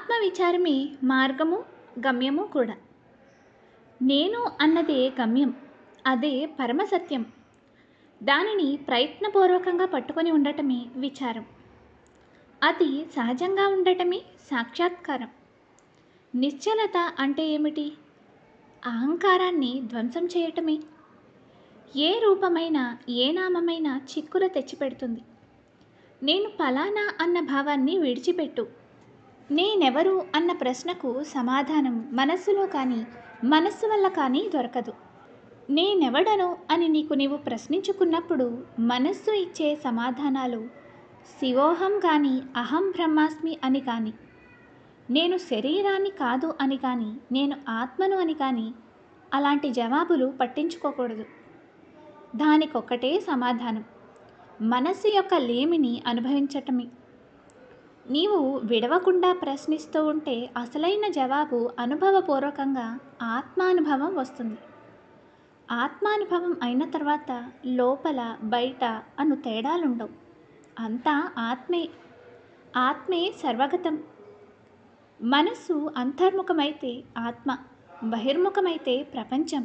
ఆత్మ విచారమే మార్గము గమ్యము కూడా నేను అన్నదే గమ్యం అదే పరమసత్యం దానిని ప్రయత్నపూర్వకంగా పట్టుకొని ఉండటమే విచారం అది సహజంగా ఉండటమే సాక్షాత్కారం నిశ్చలత అంటే ఏమిటి అహంకారాన్ని ధ్వంసం చేయటమే ఏ రూపమైన ఏ నామమైన చిక్కులు తెచ్చిపెడుతుంది నేను ఫలానా అన్న భావాన్ని విడిచిపెట్టు నేనెవరు అన్న ప్రశ్నకు సమాధానం మనస్సులో కానీ మనస్సు వల్ల కానీ దొరకదు నేనెవడను అని నీకు నీవు ప్రశ్నించుకున్నప్పుడు మనస్సు ఇచ్చే సమాధానాలు శివోహం కానీ అహం బ్రహ్మాస్మి అని కానీ నేను శరీరాన్ని కాదు అని కానీ నేను ఆత్మను అని కానీ అలాంటి జవాబులు పట్టించుకోకూడదు దానికొక్కటే సమాధానం మనస్సు యొక్క లేమిని అనుభవించటమే నీవు విడవకుండా ప్రశ్నిస్తూ ఉంటే అసలైన జవాబు అనుభవపూర్వకంగా ఆత్మానుభవం వస్తుంది ఆత్మానుభవం అయిన తర్వాత లోపల బయట అను తేడాలుండవు అంతా ఆత్మే ఆత్మే సర్వగతం మనస్సు అంతర్ముఖమైతే ఆత్మ బహిర్ముఖమైతే ప్రపంచం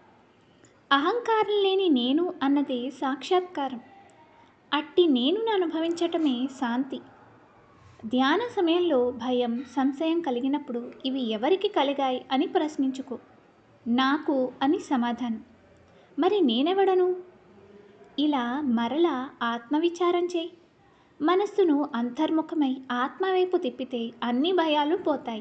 అహంకారం లేని నేను అన్నది సాక్షాత్కారం అట్టి నేనును అనుభవించటమే శాంతి ధ్యాన సమయంలో భయం సంశయం కలిగినప్పుడు ఇవి ఎవరికి కలిగాయి అని ప్రశ్నించుకో నాకు అని సమాధానం మరి నేనెవడను ఇలా మరలా ఆత్మవిచారం చేయి మనస్సును అంతర్ముఖమై ఆత్మవైపు తిప్పితే అన్ని భయాలు పోతాయి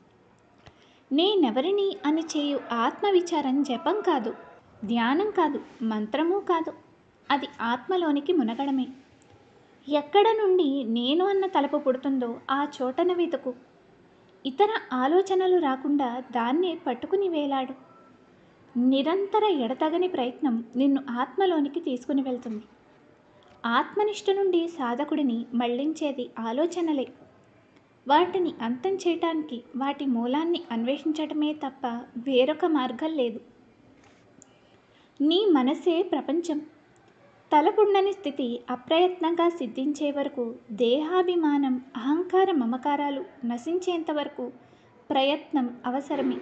నేనెవరిని అని చేయు ఆత్మవిచారం జపం కాదు ధ్యానం కాదు మంత్రము కాదు అది ఆత్మలోనికి మునగడమే ఎక్కడ నుండి నేను అన్న తలపు పుడుతుందో ఆ చోటన వెతుకు ఇతర ఆలోచనలు రాకుండా దాన్నే పట్టుకుని వేలాడు నిరంతర ఎడతగని ప్రయత్నం నిన్ను ఆత్మలోనికి తీసుకుని వెళ్తుంది ఆత్మనిష్ట నుండి సాధకుడిని మళ్లించేది ఆలోచనలే వాటిని అంతం చేయటానికి వాటి మూలాన్ని అన్వేషించటమే తప్ప వేరొక మార్గం లేదు నీ మనసే ప్రపంచం తలపుండని స్థితి అప్రయత్నంగా సిద్ధించే వరకు దేహాభిమానం అహంకార మమకారాలు నశించేంత వరకు ప్రయత్నం అవసరమే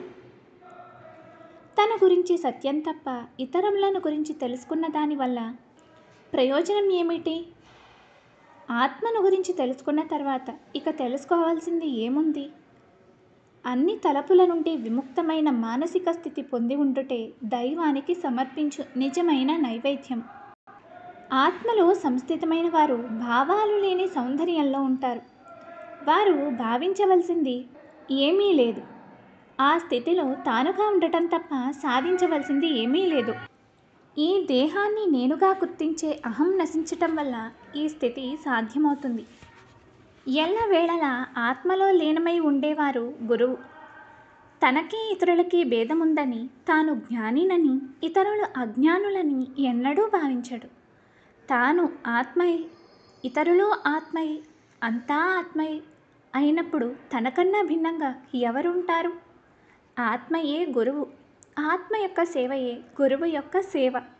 తన గురించి సత్యం తప్ప ఇతరులను గురించి తెలుసుకున్న దానివల్ల ప్రయోజనం ఏమిటి ఆత్మను గురించి తెలుసుకున్న తర్వాత ఇక తెలుసుకోవాల్సింది ఏముంది అన్ని తలపుల నుండి విముక్తమైన మానసిక స్థితి పొంది ఉండుటే దైవానికి సమర్పించు నిజమైన నైవేద్యం ఆత్మలో సంస్థితమైన వారు భావాలు లేని సౌందర్యంలో ఉంటారు వారు భావించవలసింది ఏమీ లేదు ఆ స్థితిలో తానుగా ఉండటం తప్ప సాధించవలసింది ఏమీ లేదు ఈ దేహాన్ని నేనుగా గుర్తించే అహం నశించటం వల్ల ఈ స్థితి సాధ్యమవుతుంది ఎల్లవేళలా ఆత్మలో లీనమై ఉండేవారు గురువు తనకి ఇతరులకి భేదముందని తాను జ్ఞానినని ఇతరులు అజ్ఞానులని ఎన్నడూ భావించడు తాను ఆత్మయే ఇతరులు ఆత్మయే అంతా ఆత్మయే అయినప్పుడు తనకన్నా భిన్నంగా ఎవరుంటారు ఆత్మయే గురువు ఆత్మ యొక్క సేవయే గురువు యొక్క సేవ